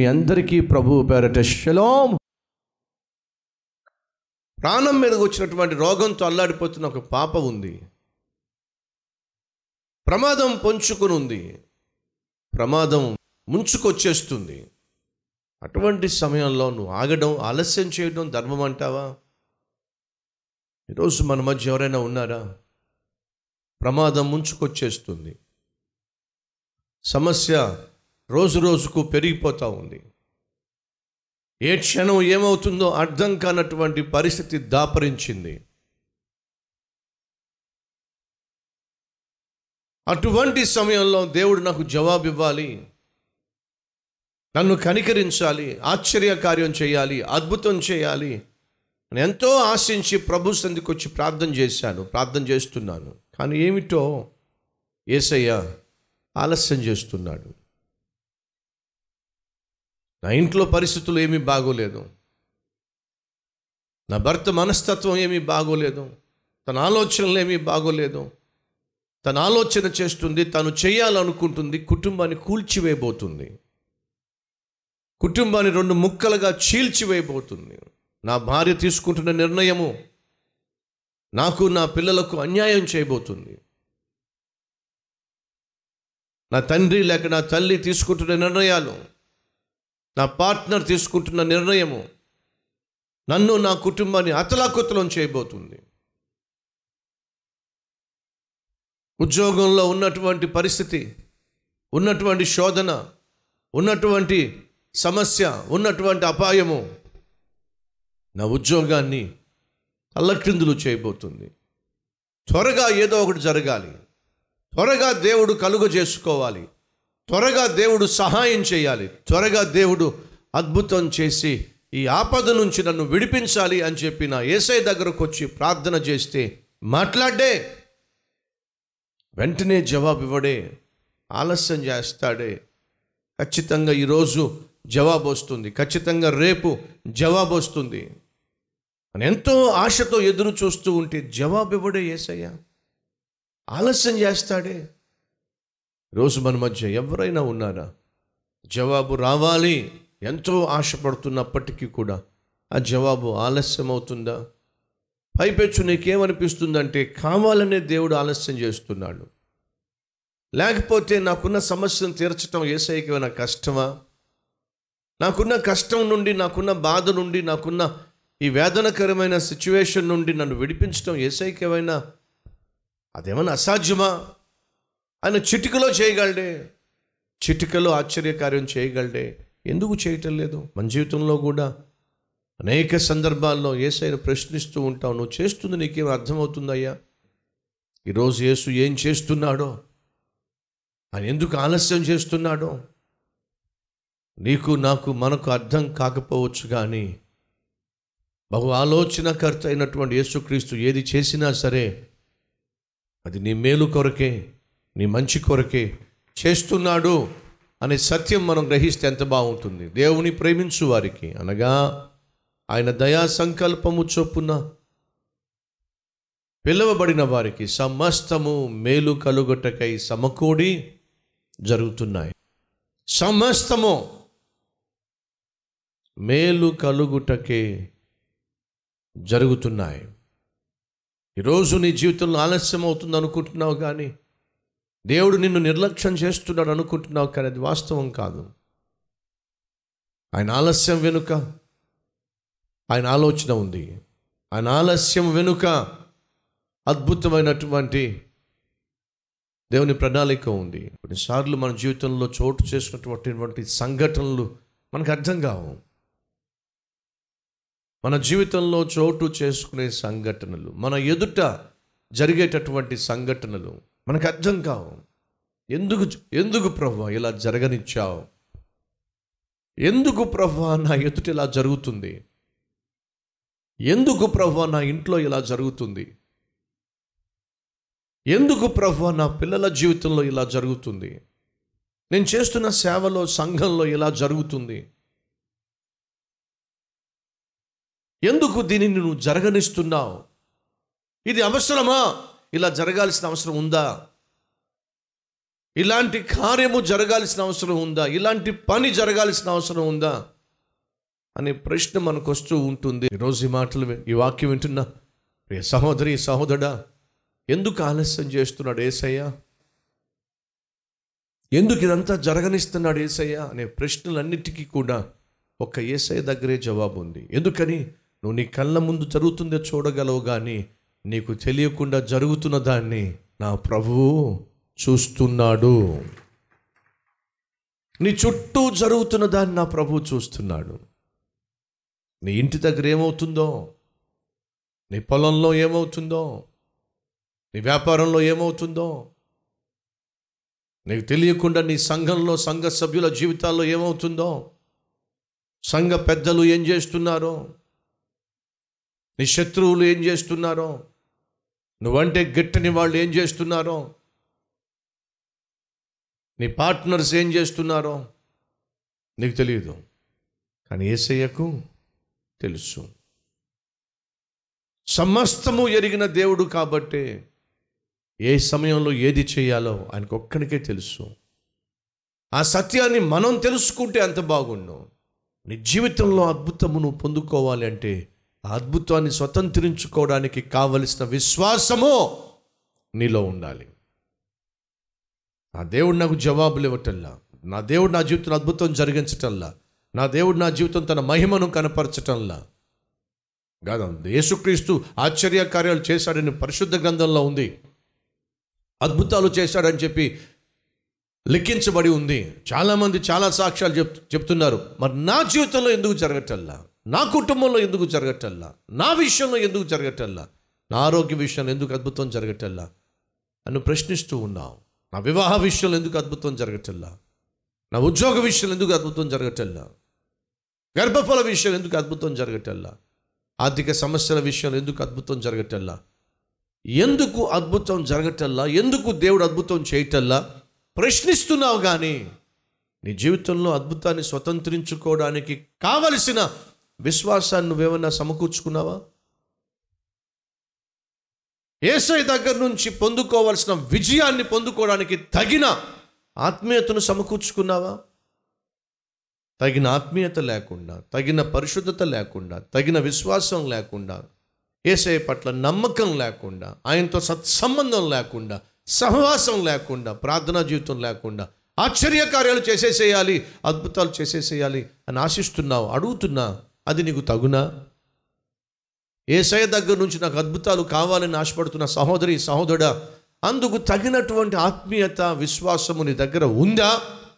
అందరికీ ప్రభు పేరట షలోం ప్రాణం మీదకి వచ్చినటువంటి రోగంతో అల్లాడిపోతున్న ఒక పాప ఉంది ప్రమాదం పొంచుకుని ఉంది ప్రమాదం ముంచుకొచ్చేస్తుంది అటువంటి సమయంలో నువ్వు ఆగడం ఆలస్యం చేయడం ధర్మం అంటావా ఈరోజు మన మధ్య ఎవరైనా ఉన్నారా ప్రమాదం ముంచుకొచ్చేస్తుంది సమస్య రోజు రోజుకు పెరిగిపోతూ ఉంది ఏ క్షణం ఏమవుతుందో అర్థం కానటువంటి పరిస్థితి దాపరించింది అటువంటి సమయంలో దేవుడు నాకు జవాబు ఇవ్వాలి నన్ను కనికరించాలి ఆశ్చర్య కార్యం చేయాలి అద్భుతం చేయాలి నేను ఎంతో ఆశించి ప్రభు సందికి వచ్చి ప్రార్థన చేశాను ప్రార్థన చేస్తున్నాను కానీ ఏమిటో ఏసయ్య ఆలస్యం చేస్తున్నాడు నా ఇంట్లో పరిస్థితులు ఏమీ బాగోలేదు నా భర్త మనస్తత్వం ఏమీ బాగోలేదు తన ఆలోచనలు ఏమీ బాగోలేదు తన ఆలోచన చేస్తుంది తను చేయాలనుకుంటుంది కుటుంబాన్ని కూల్చివేయబోతుంది కుటుంబాన్ని రెండు ముక్కలుగా చీల్చివేయబోతుంది నా భార్య తీసుకుంటున్న నిర్ణయము నాకు నా పిల్లలకు అన్యాయం చేయబోతుంది నా తండ్రి లేక నా తల్లి తీసుకుంటున్న నిర్ణయాలు నా పార్ట్నర్ తీసుకుంటున్న నిర్ణయము నన్ను నా కుటుంబాన్ని అతలాకుతలం చేయబోతుంది ఉద్యోగంలో ఉన్నటువంటి పరిస్థితి ఉన్నటువంటి శోధన ఉన్నటువంటి సమస్య ఉన్నటువంటి అపాయము నా ఉద్యోగాన్ని తల్లక్రిందులు చేయబోతుంది త్వరగా ఏదో ఒకటి జరగాలి త్వరగా దేవుడు కలుగు చేసుకోవాలి త్వరగా దేవుడు సహాయం చేయాలి త్వరగా దేవుడు అద్భుతం చేసి ఈ ఆపద నుంచి నన్ను విడిపించాలి అని చెప్పి నా ఏసై దగ్గరకు వచ్చి ప్రార్థన చేస్తే మాట్లాడే వెంటనే జవాబు ఇవ్వడే ఆలస్యం చేస్తాడే ఖచ్చితంగా ఈరోజు జవాబు వస్తుంది ఖచ్చితంగా రేపు జవాబు వస్తుంది అని ఎంతో ఆశతో ఎదురు చూస్తూ ఉంటే జవాబు ఇవ్వడే ఏసయ్య ఆలస్యం చేస్తాడే రోజు మన మధ్య ఎవరైనా ఉన్నారా జవాబు రావాలి ఎంతో ఆశపడుతున్నప్పటికీ కూడా ఆ జవాబు ఆలస్యం అవుతుందా పైపెచ్చు నీకేమనిపిస్తుందంటే కావాలనే దేవుడు ఆలస్యం చేస్తున్నాడు లేకపోతే నాకున్న సమస్యను తీర్చడం ఏసైకి ఏమైనా కష్టమా నాకున్న కష్టం నుండి నాకున్న బాధ నుండి నాకున్న ఈ వేదనకరమైన సిచ్యువేషన్ నుండి నన్ను విడిపించడం ఏసైకి ఏమైనా అదేమైనా అసాధ్యమా ఆయన చిటికలో చేయగలడే చిటికలో ఆశ్చర్యకార్యం చేయగలడే ఎందుకు చేయటం లేదు మన జీవితంలో కూడా అనేక సందర్భాల్లో ఏసైనా ప్రశ్నిస్తూ ఉంటావు నువ్వు చేస్తుంది నీకేం అర్థమవుతుందయ్యా ఈరోజు యేసు ఏం చేస్తున్నాడో ఆయన ఎందుకు ఆలస్యం చేస్తున్నాడో నీకు నాకు మనకు అర్థం కాకపోవచ్చు కానీ బహు ఆలోచనకర్త అయినటువంటి యేసుక్రీస్తు ఏది చేసినా సరే అది నీ మేలు కొరకే నీ మంచి కొరకే చేస్తున్నాడు అనే సత్యం మనం గ్రహిస్తే ఎంత బాగుంటుంది దేవుని ప్రేమించు వారికి అనగా ఆయన దయా సంకల్పము చొప్పున పిలువబడిన వారికి సమస్తము మేలు కలుగొట్టకై సమకూడి జరుగుతున్నాయి సమస్తము మేలు కలుగుటకే జరుగుతున్నాయి ఈరోజు నీ జీవితంలో ఆలస్యం అవుతుంది అనుకుంటున్నావు కానీ దేవుడు నిన్ను నిర్లక్ష్యం చేస్తున్నాడు అనుకుంటున్నావు కానీ అది వాస్తవం కాదు ఆయన ఆలస్యం వెనుక ఆయన ఆలోచన ఉంది ఆయన ఆలస్యం వెనుక అద్భుతమైనటువంటి దేవుని ప్రణాళిక ఉంది కొన్నిసార్లు మన జీవితంలో చోటు చేసినటువంటి సంఘటనలు మనకు అర్థం కావు మన జీవితంలో చోటు చేసుకునే సంఘటనలు మన ఎదుట జరిగేటటువంటి సంఘటనలు మనకు అర్థం కావు ఎందుకు ఎందుకు ప్రభు ఇలా జరగనిచ్చావు ఎందుకు ప్రభు నా ఎదుట ఇలా జరుగుతుంది ఎందుకు ప్రభు నా ఇంట్లో ఇలా జరుగుతుంది ఎందుకు ప్రభు నా పిల్లల జీవితంలో ఇలా జరుగుతుంది నేను చేస్తున్న సేవలో సంఘంలో ఇలా జరుగుతుంది ఎందుకు దీనిని నువ్వు జరగనిస్తున్నావు ఇది అవసరమా ఇలా జరగాల్సిన అవసరం ఉందా ఇలాంటి కార్యము జరగాల్సిన అవసరం ఉందా ఇలాంటి పని జరగాల్సిన అవసరం ఉందా అనే ప్రశ్న మనకు వస్తూ ఉంటుంది ఈరోజు ఈ మాటలు వి- ఈ వాక్యం వింటున్నా ప్రియ సహోదరి సహోదరుడా ఎందుకు ఆలస్యం చేస్తున్నాడు ఏసయ్య ఎందుకు ఇదంతా జరగనిస్తున్నాడు ఏసయ్య అనే ప్రశ్నలన్నిటికీ కూడా ఒక్క ఏసయ్య దగ్గరే జవాబు ఉంది ఎందుకని నువ్వు నీ కళ్ళ ముందు జరుగుతుందో చూడగలవు కానీ నీకు తెలియకుండా జరుగుతున్న దాన్ని నా ప్రభువు చూస్తున్నాడు నీ చుట్టూ జరుగుతున్న దాన్ని నా ప్రభువు చూస్తున్నాడు నీ ఇంటి దగ్గర ఏమవుతుందో నీ పొలంలో ఏమవుతుందో నీ వ్యాపారంలో ఏమవుతుందో నీకు తెలియకుండా నీ సంఘంలో సంఘ సభ్యుల జీవితాల్లో ఏమవుతుందో సంఘ పెద్దలు ఏం చేస్తున్నారో నీ శత్రువులు ఏం చేస్తున్నారో నువ్వంటే గిట్టని వాళ్ళు ఏం చేస్తున్నారో నీ పార్ట్నర్స్ ఏం చేస్తున్నారో నీకు తెలియదు కానీ ఏసయ్యకు తెలుసు సమస్తము ఎరిగిన దేవుడు కాబట్టే ఏ సమయంలో ఏది చేయాలో ఆయనకు ఒక్కడికే తెలుసు ఆ సత్యాన్ని మనం తెలుసుకుంటే అంత బాగుండు నీ జీవితంలో అద్భుతమును పొందుకోవాలి అంటే ఆ అద్భుతాన్ని స్వతంత్రించుకోవడానికి కావలసిన విశ్వాసము నీలో ఉండాలి నా దేవుడు నాకు జవాబులు ఇవ్వటల్లా నా దేవుడు నా జీవితంలో అద్భుతం జరిగించటల్లా నా దేవుడు నా జీవితం తన మహిమను కనపరచటంలా కాదు యేసుక్రీస్తు ఆశ్చర్య కార్యాలు చేశాడని పరిశుద్ధ గ్రంథంలో ఉంది అద్భుతాలు చేశాడని చెప్పి లిఖించబడి ఉంది చాలామంది చాలా సాక్ష్యాలు చెప్ చెప్తున్నారు మరి నా జీవితంలో ఎందుకు జరగటల్లా నా కుటుంబంలో ఎందుకు జరగటల్లా నా విషయంలో ఎందుకు జరగటల్లా నా ఆరోగ్య విషయంలో ఎందుకు అద్భుతం జరగటల్లా నన్ను ప్రశ్నిస్తూ ఉన్నావు నా వివాహ విషయంలో ఎందుకు అద్భుతం జరగటల్లా నా ఉద్యోగ విషయంలో ఎందుకు అద్భుతం జరగటల్లా గర్భఫల విషయంలో ఎందుకు అద్భుతం జరగటల్లా ఆర్థిక సమస్యల విషయంలో ఎందుకు అద్భుతం జరగటల్లా ఎందుకు అద్భుతం జరగటల్లా ఎందుకు దేవుడు అద్భుతం చేయటల్లా ప్రశ్నిస్తున్నావు కానీ నీ జీవితంలో అద్భుతాన్ని స్వతంత్రించుకోవడానికి కావలసిన విశ్వాసాన్ని నువ్వేమన్నా సమకూర్చుకున్నావా ఏసై దగ్గర నుంచి పొందుకోవాల్సిన విజయాన్ని పొందుకోవడానికి తగిన ఆత్మీయతను సమకూర్చుకున్నావా తగిన ఆత్మీయత లేకుండా తగిన పరిశుద్ధత లేకుండా తగిన విశ్వాసం లేకుండా ఏసఐ పట్ల నమ్మకం లేకుండా ఆయనతో సత్సంబంధం లేకుండా సహవాసం లేకుండా ప్రార్థనా జీవితం లేకుండా ఆశ్చర్యకార్యాలు చేసేసేయాలి అద్భుతాలు చేసేసేయాలి అని ఆశిస్తున్నావు అడుగుతున్నా అది నీకు తగునా ఏసయ దగ్గర నుంచి నాకు అద్భుతాలు కావాలని ఆశపడుతున్న సహోదరి సహోదరుడా అందుకు తగినటువంటి ఆత్మీయత విశ్వాసము నీ దగ్గర ఉందా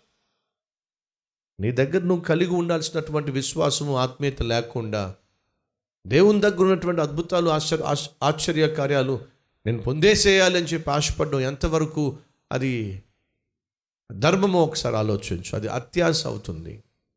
నీ దగ్గర నువ్వు కలిగి ఉండాల్సినటువంటి విశ్వాసము ఆత్మీయత లేకుండా దేవుని దగ్గర ఉన్నటువంటి అద్భుతాలు ఆశ్చర్య ఆశ్- ఆశ్చర్య కార్యాలు నేను పొందేసేయాలి అని చెప్పి ఆశపడడం ఎంతవరకు అది ధర్మమో ఒకసారి ఆలోచించు అది అత్యాశ అవుతుంది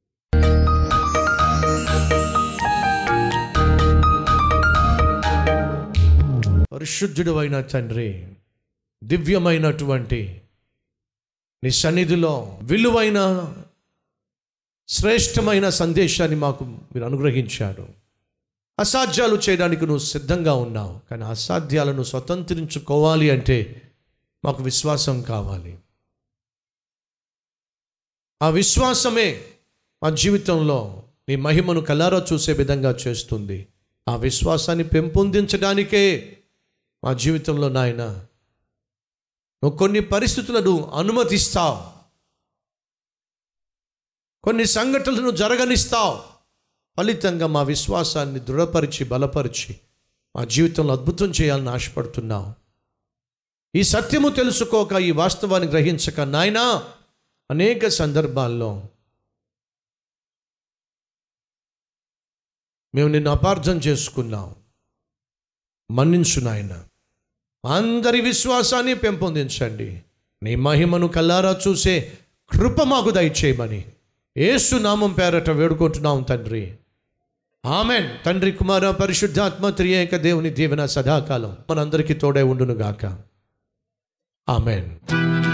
పరిశుద్ధుడు అయిన తండ్రి దివ్యమైనటువంటి నీ సన్నిధిలో విలువైన శ్రేష్టమైన సందేశాన్ని మాకు మీరు అనుగ్రహించారు అసాధ్యాలు చేయడానికి నువ్వు సిద్ధంగా ఉన్నావు కానీ అసాధ్యాలను స్వతంత్రించుకోవాలి అంటే మాకు విశ్వాసం కావాలి ఆ విశ్వాసమే మా జీవితంలో నీ మహిమను కలారా చూసే విధంగా చేస్తుంది ఆ విశ్వాసాన్ని పెంపొందించడానికే మా జీవితంలో నాయన నువ్వు కొన్ని పరిస్థితులను అనుమతిస్తావు కొన్ని సంఘటనలను జరగనిస్తావు ఫలితంగా మా విశ్వాసాన్ని దృఢపరిచి బలపరిచి మా జీవితంలో అద్భుతం చేయాలని ఆశపడుతున్నావు ఈ సత్యము తెలుసుకోక ఈ వాస్తవాన్ని గ్రహించక నాయనా అనేక సందర్భాల్లో మేము నిన్ను అపార్థం చేసుకున్నాం మన్నించు నాయన అందరి విశ్వాసాన్ని పెంపొందించండి నీ మహిమను కల్లారా చూసే కృప మాకు దయచేయమని ఏసు నామం పేరట వేడుకుంటున్నాం తండ్రి ఆమెన్ తండ్రి కుమార పరిశుద్ధాత్మ త్రియేక దేవుని దీవెన సదాకాలం మనందరికీ తోడే ఉండును గాక ఆమెన్